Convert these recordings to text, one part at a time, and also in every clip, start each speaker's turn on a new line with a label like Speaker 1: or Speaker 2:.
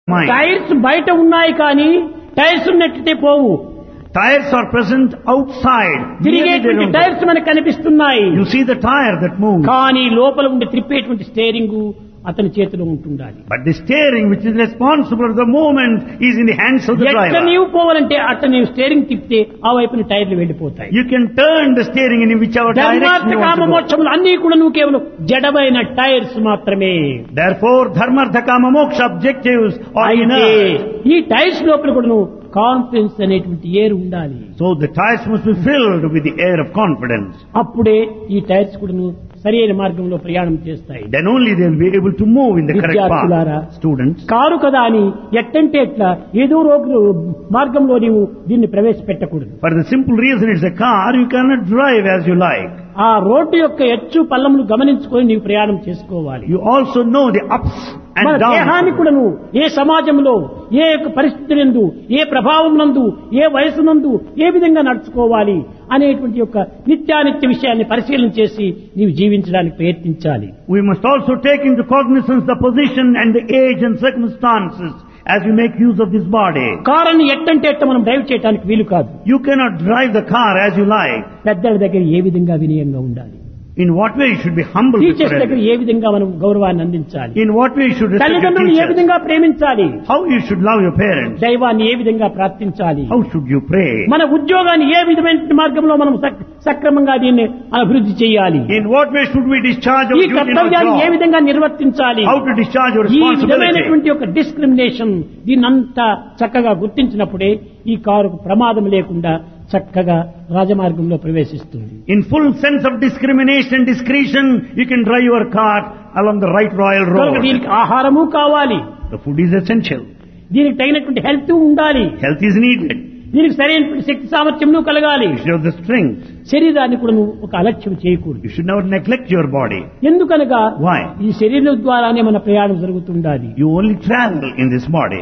Speaker 1: mind.
Speaker 2: Tyres బయట ఉన్నాయి కానీ టైర్స్ ఉన్నట్టే పోవు
Speaker 1: Tires are present outside. Nearly they
Speaker 2: తిరిగేటువంటి
Speaker 1: don't go.
Speaker 2: టైర్స్ మనకు కనిపిస్తున్నాయి
Speaker 1: You see the tire that moves.
Speaker 2: కానీ లోపల ఉండి త్రిప్పేటువంటి స్టేరింగ్ అతని చేతిలో ఉంటుండాలి
Speaker 1: But the steering which is responsible for the movement is in the hands of the
Speaker 2: ఎట్లా
Speaker 1: driver.
Speaker 2: నీవు పోవాలంటే అట్లా నీవు స్టేరింగ్ తిప్పితే ఆ వైపున టైర్లు వెళ్ళిపోతాయి
Speaker 1: You can turn the steering in whichever direction
Speaker 2: ధర్మార్థ
Speaker 1: you want
Speaker 2: comma
Speaker 1: to go.
Speaker 2: మోక్షములు అన్ని కూడా నువ్వు కేవలం జడమైన టైర్స్ మాత్రమే
Speaker 1: Therefore, dharmartha kama moksha objectives are
Speaker 2: అయితే
Speaker 1: inner.
Speaker 2: ఈ టైర్స్ లోపల కూడా నువ్వు కాన్ఫిడెన్స్ అనేటువంటి ఏరు ఉండాలి
Speaker 1: So the tires must be filled with the air of confidence.
Speaker 2: అప్పుడే ఈ టైర్స్ కూడా నువ్వు సరైన మార్గంలో ప్రయాణం చేస్తాయి
Speaker 1: Then only they will be able to move in the correct
Speaker 2: విద్యార్థులారా,
Speaker 1: path. Students,
Speaker 2: కారు కదా అని ఎట్టంటే ఎట్లా ఏదో రోజు మార్గంలో నీవు దీన్ని ప్రవేశపెట్టకూడదు
Speaker 1: for the simple reason it's a car, you cannot drive as you like.
Speaker 2: ఆ రోడ్డు యొక్క ఎచ్చు పల్లములు గమనించుకొని నీవు ప్రయాణం చేసుకోవాలి
Speaker 1: You also know the ups
Speaker 2: మన
Speaker 1: and
Speaker 2: దేహాన్ని
Speaker 1: downs.
Speaker 2: కూడా నువ్వు ఏ సమాజంలో ఏ యొక్క పరిస్థితి నందు ఏ ప్రభావం నందు ఏ వయసు నందు ఏ విధంగా నడుచుకోవాలి అనేటువంటి యొక్క నిత్యానిత్య విషయాన్ని పరిశీలన చేసి నీవు జీవించడానికి ప్రయత్నించాలి
Speaker 1: We must also take into cognizance the position and the age and circumstances as we make use of this body.
Speaker 2: కారుని ఎట్టంటే ఎట్ట మనం డ్రైవ్ చేయడానికి వీలు కాదు
Speaker 1: You cannot drive the car as you like.
Speaker 2: పెద్దల దగ్గర ఏ విధంగా వినయంగా ఉండాలి
Speaker 1: In what way you should be humble before
Speaker 2: teachers దగ్గర
Speaker 1: everyone.
Speaker 2: ఏ విధంగా మనం గౌరవాన్ని అందించాలి
Speaker 1: In what way you should respect your
Speaker 2: తల్లిదండ్రులు ఏ
Speaker 1: teachers.
Speaker 2: విధంగా ప్రేమించాలి
Speaker 1: How you should love your parents.
Speaker 2: దైవాన్ని ఏ విధంగా ప్రార్థించాలి
Speaker 1: How should you pray.
Speaker 2: మన ఉద్యోగాన్ని ఏ విధమైన మార్గంలో మనం సక్- సక్రమంగా దీన్ని అభివృద్ధి చేయాలి
Speaker 1: In what way should we discharge our
Speaker 2: ఈ
Speaker 1: duty in our
Speaker 2: కర్తవ్యాన్ని ఏ
Speaker 1: job.
Speaker 2: విధంగా నిర్వర్తించాలి
Speaker 1: How to discharge your
Speaker 2: ఈ
Speaker 1: responsibility.
Speaker 2: విధమైనటువంటి ఒక డిస్క్రిమినేషన్ దీన్నంతా చక్కగా గుర్తించినప్పుడే ఈ కారుకు ప్రమాదం లేకుండా చక్కగా రాజమార్గంలో ప్రవేశిస్తుంది
Speaker 1: In full sense of discrimination and discretion, you can drive your car along the right royal
Speaker 2: కనుక
Speaker 1: road.
Speaker 2: దీనికి ఆహారము కావాలి
Speaker 1: The food is essential.
Speaker 2: దీనికి తగినటువంటి హెల్త్ ఉండాలి
Speaker 1: Health is needed.
Speaker 2: దీనికి సరైనటువంటి శక్తి సామర్థ్యములు కలగాలి
Speaker 1: You should have the strength.
Speaker 2: శరీరాన్ని కూడా నువ్వు ఒక అలక్ష్యం చేయకూడదు
Speaker 1: You should never neglect your body.
Speaker 2: ఎందుకనగా
Speaker 1: Why?
Speaker 2: ఈ శరీరం ద్వారానే మన ప్రయాణం జరుగుతుండాలి
Speaker 1: You only travel in this body.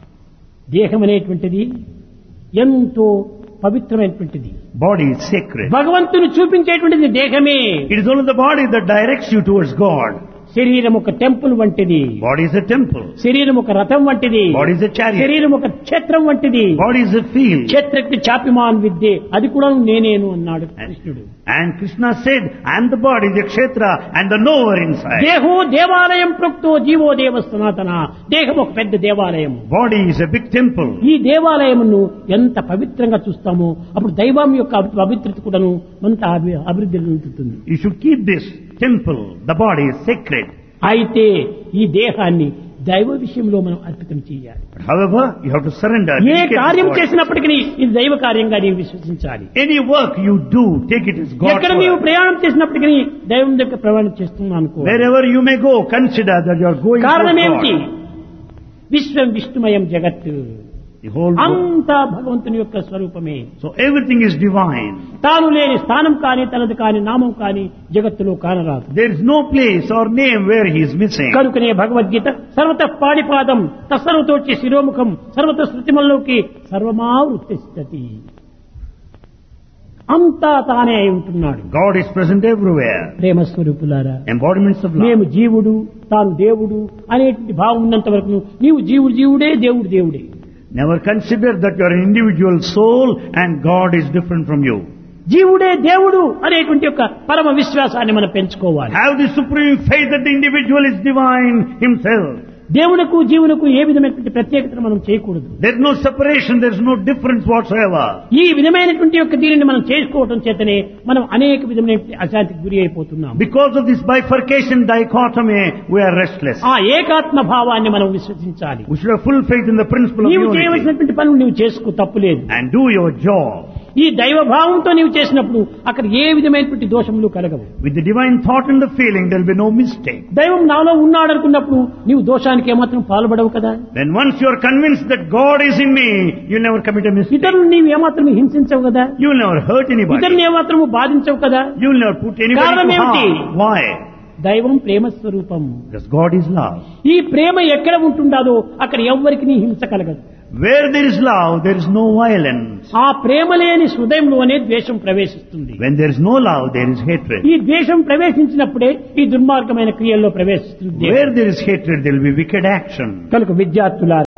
Speaker 2: దేహం అనేటువంటిది ఎంతో పవిత్రమైనటువంటిది
Speaker 1: Body is sacred.
Speaker 2: భగవంతుని చూపించేటువంటిది దేహమే
Speaker 1: It is only the body that directs you towards God.
Speaker 2: శరీరం ఒక టెంపుల్ వంటిది
Speaker 1: Body is a temple.
Speaker 2: శరీరం ఒక రథం వంటిది
Speaker 1: Body is a chariot.
Speaker 2: శరీరం ఒక క్షేత్రం వంటిది
Speaker 1: Body is a field.
Speaker 2: క్షేత్రకి చాపిమాన్ విద్యే అది కూడా నేనేను అన్నాడు కృష్ణుడు
Speaker 1: And Krishna said, I am the body, the kshetra, and the knower inside.
Speaker 2: దేహో దేవాలయం ప్రోక్తో జీవో దేవ సనాతన దేహం ఒక పెద్ద దేవాలయం
Speaker 1: Body is a big temple.
Speaker 2: ఈ దేవాలయమును ఎంత పవిత్రంగా చూస్తామో అప్పుడు దైవం యొక్క అభి- పవిత్రత కూడాను అంత అభి- అభివృద్ధి చెందుతుంది
Speaker 1: You should keep this temple. The body is sacred.
Speaker 2: అయితే ఈ దేహాన్ని దైవ విషయంలో మనం అర్పితం చేయాలి
Speaker 1: But however, you have to surrender.
Speaker 2: A
Speaker 1: dedicate this
Speaker 2: కార్యం
Speaker 1: body.
Speaker 2: చేసినప్పటికీ ఇది దైవ కార్యంగా నీవు విశ్వసించాలి
Speaker 1: Any work you do, take it as God's
Speaker 2: ఎక్కడ నీవు
Speaker 1: work.
Speaker 2: ప్రయాణం చేసినప్పటికీ దైవం దగ్గర ప్రయాణం చేస్తున్నాను అనుకో
Speaker 1: Wherever you may go, consider that you are going
Speaker 2: కారణం
Speaker 1: towards
Speaker 2: ఏమిటి
Speaker 1: God.
Speaker 2: విశ్వం విష్ణుమయం జగత్
Speaker 1: The whole world.
Speaker 2: అంతా భగవంతుని యొక్క స్వరూపమే
Speaker 1: So everything is divine.
Speaker 2: తాను లేని స్థానం కాని తనది కాని నామం కాని జగత్తులో కానరాదు
Speaker 1: There is no place or name where he is missing.
Speaker 2: కనుకనే భగవద్గీత సర్వత పాడిపాదం తత్సర్వతోచి శిరోముఖం సర్వత శృతిమల్లోకి సర్వమా వృత్తిస్తతి అంతా తానే అయి ఉంటున్నాడు
Speaker 1: God is present everywhere.
Speaker 2: ప్రేమ స్వరూపులారా
Speaker 1: Embodiments of love.
Speaker 2: మేము జీవుడు తాను దేవుడు అనేటువంటి భావం ఉన్నంత వరకు నీవు జీవుడు జీవుడే దేవుడు దేవుడే
Speaker 1: Never consider that you are an individual soul and God is different from you.
Speaker 2: జీవుడే దేవుడు అనేటువంటి యొక్క పరమ విశ్వాసాన్ని మనం పెంచుకోవాలి
Speaker 1: Have the supreme faith that the individual is divine himself.
Speaker 2: దేవునకు జీవునకు ఏ విధమైనటువంటి ప్రత్యేకతను మనం చేయకూడదు
Speaker 1: There is no separation, there is no difference whatsoever.
Speaker 2: ఈ విధమైనటువంటి యొక్క దీనిని మనం చేసుకోవటం చేతనే మనం అనేక విధమైన అశాంతికి గురి అయిపోతున్నాం
Speaker 1: Because of this bifurcation dichotomy, we are restless.
Speaker 2: ఆ ఏకాత్మ భావాన్ని మనం విశ్వసించాలి
Speaker 1: We should have full faith in the principle of
Speaker 2: నీవు
Speaker 1: unity
Speaker 2: చేయవలసినటువంటి పనులు నీవు చేసుకో తప్పులేదు
Speaker 1: and do your job.
Speaker 2: ఈ దైవ భావంతో నీవు చేసినప్పుడు అక్కడ ఏ విధమైనటువంటి దోషములు కలగవు
Speaker 1: With the divine thought and the feeling, there will be no mistake.
Speaker 2: దైవం నాలో ఉన్నాడనుకున్నప్పుడు నీవు దోషానికి ఏమాత్రం పాల్పడవు కదా
Speaker 1: Then once you are convinced that God is in me, you'll never commit a mistake.
Speaker 2: ఇతరులు నీవు ఏమాత్రం హింసించవు కదా
Speaker 1: You'll never hurt anybody.
Speaker 2: ఇతరులు ఏమాత్రము బాధించవు కదా
Speaker 1: You'll never put anybody
Speaker 2: కారణం
Speaker 1: to
Speaker 2: ఏమిటి?
Speaker 1: harm. Why?
Speaker 2: దైవం ప్రేమ స్వరూపం
Speaker 1: Because God is love.
Speaker 2: ఈ ప్రేమ ఎక్కడ ఉంటుండాదో అక్కడ ఎవ్వరికి నీ హింస కలగదు
Speaker 1: Where there is love, there is no violence.
Speaker 2: ఆ ప్రేమ లేని హృదయంలోనే ద్వేషం ప్రవేశిస్తుంది
Speaker 1: When there is no love, there is hatred.
Speaker 2: ఈ ద్వేషం ప్రవేశించినప్పుడే ఈ దుర్మార్గమైన క్రియల్లో ప్రవేశిస్తుంది
Speaker 1: Where there is hatred, there will be wicked action.
Speaker 2: కనుక విద్యార్థుల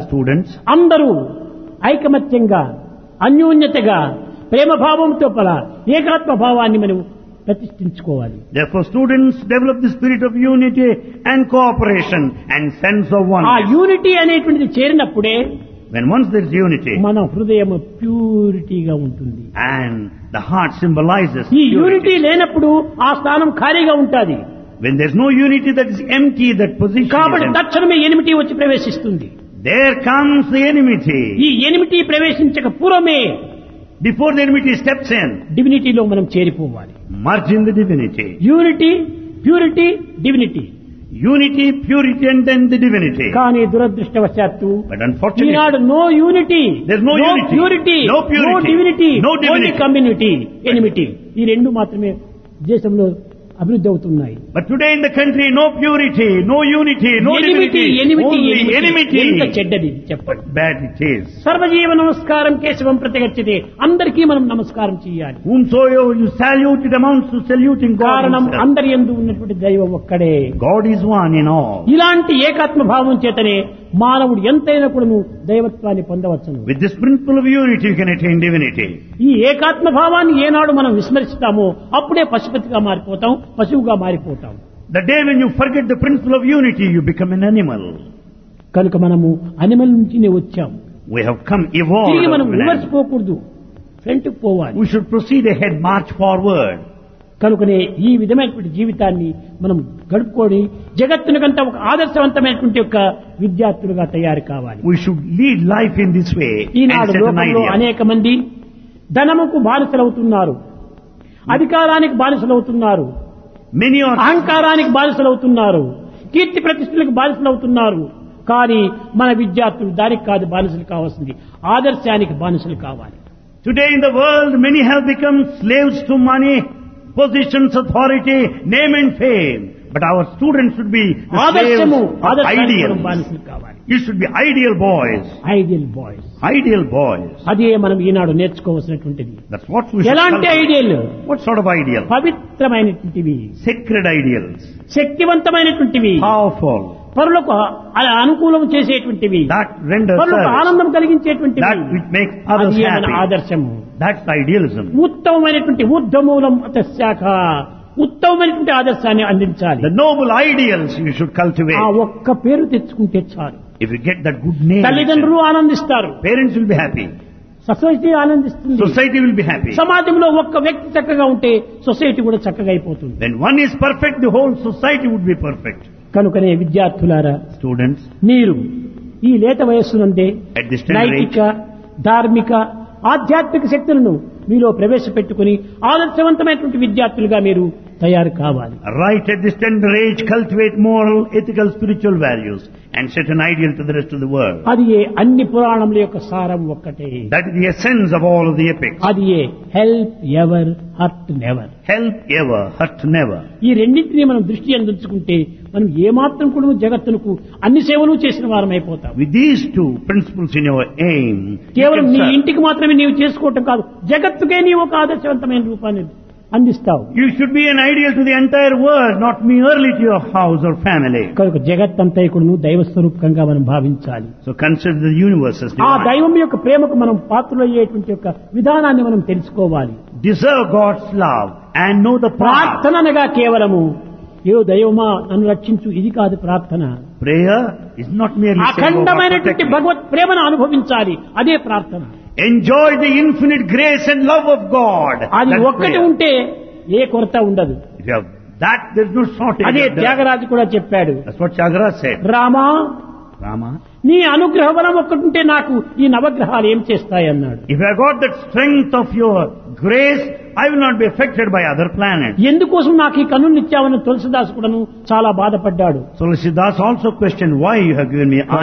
Speaker 1: students,
Speaker 2: అందరూ ఐకమత్యంగా అన్యోన్యతగా ప్రేమభావంతో పల ఏకాత్మ భావాన్ని మనం ప్రతిష్ఠించుకోవాలి
Speaker 1: therefore students develop the spirit of unity and cooperation and sense of
Speaker 2: ఆ
Speaker 1: oneness.
Speaker 2: యూనిటీ అనేటువంటిది చేరినప్పుడే
Speaker 1: When once there is unity
Speaker 2: మన హృదయం ప్యూరిటీగా ఉంటుంది
Speaker 1: and the heart symbolizes
Speaker 2: ఈ యూనిటీ
Speaker 1: purity.
Speaker 2: లేనప్పుడు ఆ స్థానం ఖాళీగా ఉంటుంది
Speaker 1: When there is no unity that is empty, that position
Speaker 2: కాబట్టి
Speaker 1: is empty.
Speaker 2: తక్షణమే ఎనిమిటి వచ్చి ప్రవేశిస్తుంది
Speaker 1: There comes the enmity.
Speaker 2: ఈ ఎనిమిటి ప్రవేశించక పూర్వమే
Speaker 1: Before the enmity steps in,
Speaker 2: డివినిటీలో మనం చేరిపోవాలి
Speaker 1: merge in the divinity.
Speaker 2: Unity purity divinity
Speaker 1: Unity, purity and then the divinity.
Speaker 2: కానీ దురదృష్టవశాత్తు
Speaker 1: But unfortunately,
Speaker 2: ఈనాడు no unity
Speaker 1: There's no unity.
Speaker 2: Purity
Speaker 1: No purity.
Speaker 2: No divinity
Speaker 1: No divinity.
Speaker 2: Community enmity ఈ రెండు మాత్రమే దేశంలో అభివృద్ధి అవుతున్నాయి
Speaker 1: but today in the country, no purity, no unity, no
Speaker 2: enmity
Speaker 1: divinity,
Speaker 2: enmity
Speaker 1: only
Speaker 2: enmity. ఎంత
Speaker 1: enmity.
Speaker 2: చెడ్డది చెప్పండి
Speaker 1: Bad it is.
Speaker 2: సర్వజీవ నమస్కారం కేశవం ప్రతిగచ్చితే అందరికీ మనం నమస్కారం చేయాలి
Speaker 1: Whomsoever you salute, it amounts to saluting God.
Speaker 2: కారణం
Speaker 1: himself.
Speaker 2: అందరి ఎందు ఉన్నటువంటి దైవం ఒక్కడే
Speaker 1: God is one in all.
Speaker 2: ఇలాంటి ఏకాత్మ భావం చేతనే మానవుడు ఎంతైనా కూడాను దైవత్వాన్ని పొందవచ్చును
Speaker 1: With this principle of unity, you can attain divinity.
Speaker 2: ఈ ఏకాత్మ భావాన్ని ఏనాడు మనం విస్మరిస్తామో అప్పుడే పశుపతిగా మారిపోతాం పశువుగా మారిపోతాం
Speaker 1: The day when you forget the principle of unity, you become an animal.
Speaker 2: కనుక మనము అనిమల్ నుంచినే వచ్చాం
Speaker 1: We have come evolved.
Speaker 2: తిరిగి మనం
Speaker 1: of an
Speaker 2: రివర్స్
Speaker 1: animal.
Speaker 2: పోకూడదు ఫ్రంట్ పోవాలి
Speaker 1: We should proceed ahead, march forward.
Speaker 2: కనుకనే ఈ విధమైనటువంటి జీవితాన్ని మనం గడుపుకొని జగత్తునికంతా ఒక ఆదర్శవంతమైనటువంటి యొక్క విద్యార్థులుగా తయారు కావాలి
Speaker 1: We should lead life in this way and
Speaker 2: Eenadu
Speaker 1: set an
Speaker 2: లోకంలో
Speaker 1: ideal.
Speaker 2: అనేక మంది ధనముకు బానిసలవుతున్నారు అధికారానికి బానిసలవుతున్నారు
Speaker 1: Many are
Speaker 2: అహంకారానికి బానిసలవుతున్నారు కీర్తి ప్రతిష్టలకు బానిసలవుతున్నారు కానీ మన విద్యార్థులు దానికి కాదు బానిసలు కావాల్సింది ఆదర్శానికి బానిసలు కావాలి
Speaker 1: Today in the world, many have become slaves to money, positions, authority, name and fame. But our students should be the slaves
Speaker 2: ఆదర్శము
Speaker 1: of
Speaker 2: ఆదర్శానికి మనం
Speaker 1: ideals.
Speaker 2: బానిసలు కావాలి
Speaker 1: You should be ideal boys.
Speaker 2: Ideal boys
Speaker 1: Ideal boys.
Speaker 2: అదే మనం ఈనాడు నేర్చుకోవాల్సినటువంటిది
Speaker 1: That's what we should
Speaker 2: ఎలాంటి
Speaker 1: cultivate.
Speaker 2: Ideal
Speaker 1: What sort of ideal?
Speaker 2: పవిత్రమైనటువంటివి
Speaker 1: Sacred ideals.
Speaker 2: శక్తివంతమైనటువంటివి
Speaker 1: Powerful.
Speaker 2: పరులకు అ- అనుకూలం చేసేటువంటివి
Speaker 1: That renders
Speaker 2: పరులకు
Speaker 1: service.
Speaker 2: ఆనందం కలిగించేటువంటివి
Speaker 1: That which makes others
Speaker 2: అది మన
Speaker 1: happy.
Speaker 2: ఆదర్శము
Speaker 1: That's idealism.
Speaker 2: ఉత్తమమైనటువంటి ఊర్ధమూలం శాఖ ఉత్తమమైనటువంటి ఆదర్శాన్ని అందించాలి
Speaker 1: The noble ideals you should cultivate.
Speaker 2: ఆ ఒక్క పేరు తెచ్చుకుంటే చాలు
Speaker 1: If you get that good name,
Speaker 2: తల్లిదండ్రులు ఆనందిస్తారు
Speaker 1: parents will be happy.
Speaker 2: Society ఆనందిస్తుంది
Speaker 1: Society will be happy.
Speaker 2: సమాజంలో ఒక్క వ్యక్తి చక్కగా ఉంటే సొసైటీ కూడా చక్కగా అయిపోతుంది
Speaker 1: When one is perfect, the whole society would be perfect.
Speaker 2: కనుకనే విద్యార్థులారా
Speaker 1: Students,
Speaker 2: మీరు ఈ లేత వయస్సునందే
Speaker 1: at this tender age,
Speaker 2: నైతిక ధార్మిక ఆధ్యాత్మిక శక్తులను మీలో ప్రవేశపెట్టుకుని ఆదర్శవంతమైనటువంటి విద్యార్థులుగా మీరు తయారు కావాలి
Speaker 1: right at this tender age, cultivate moral, ethical, spiritual values and set an ideal to the rest of the world.
Speaker 2: అది ఏ అన్ని పురాణముల యొక్క సారం ఒక్కటే
Speaker 1: That is the essence of all of the epics.
Speaker 2: అది ఏ help ever hurt never
Speaker 1: Help ever, hurt never.
Speaker 2: ఈ రెండింటినీ మనం దృష్టి అందించుకుంటే మనం ఏమాత్రం కూడా జగత్తునకు అన్ని సేవలు చేసిన వారం అయిపోతాం
Speaker 1: With these two principles in your aim, you
Speaker 2: కేవలం
Speaker 1: can
Speaker 2: నీ
Speaker 1: serve.
Speaker 2: ఇంటికి మాత్రమే నీవు చేసుకోవటం కాదు జగత్తుకే నీవు ఒక ఆదర్శవంతమైన రూపాన్ని అందిస్తావు
Speaker 1: You should be an ideal to the entire world, not merely to your house or family.
Speaker 2: కనుక జగత్తంతా కూడా దైవ స్వరూపకంగా మనం భావించాలి
Speaker 1: So consider the universe as
Speaker 2: ఆ
Speaker 1: divine.
Speaker 2: దైవం యొక్క ప్రేమకు మనం పాత్రలయ్యేటువంటి యొక్క విధానాన్ని మనం తెలుసుకోవాలి
Speaker 1: Deserve God's love and know the path.
Speaker 2: ప్రార్థన అనగా కేవలము ఏ దైవమా నన్ను రక్షించు ఇది కాదు ప్రార్థన
Speaker 1: Prayer is not merely saying, "Oh, God,
Speaker 2: అఖండమైనటువంటి
Speaker 1: protect me."
Speaker 2: భగవత్ ప్రేమను అనుభవించాలి అదే ప్రార్థన
Speaker 1: Enjoy the infinite grace and love of God.
Speaker 2: అది
Speaker 1: That's
Speaker 2: ఒక్కటి
Speaker 1: prayer.
Speaker 2: ఉంటే ఏ కొరత ఉండదు
Speaker 1: If you have that, there's no shortage.
Speaker 2: అదే
Speaker 1: of that.
Speaker 2: త్యాగరాజు కూడా చెప్పాడు
Speaker 1: That's what Chagra said.
Speaker 2: Rama
Speaker 1: Rama,
Speaker 2: నీ అనుగ్రహ బలం ఒక్కటుంటే నాకు ఈ నవగ్రహాలు ఏం చేస్తాయి అన్నాడు
Speaker 1: if I got that strength of your grace, I will not be affected by other planets.
Speaker 2: ఎందుకోసం నాకు ఈ కన్నునిచ్చావని తులసిదాస్ కూడాను చాలా బాధపడ్డాడు
Speaker 1: So Siddhas also questioned why you have given me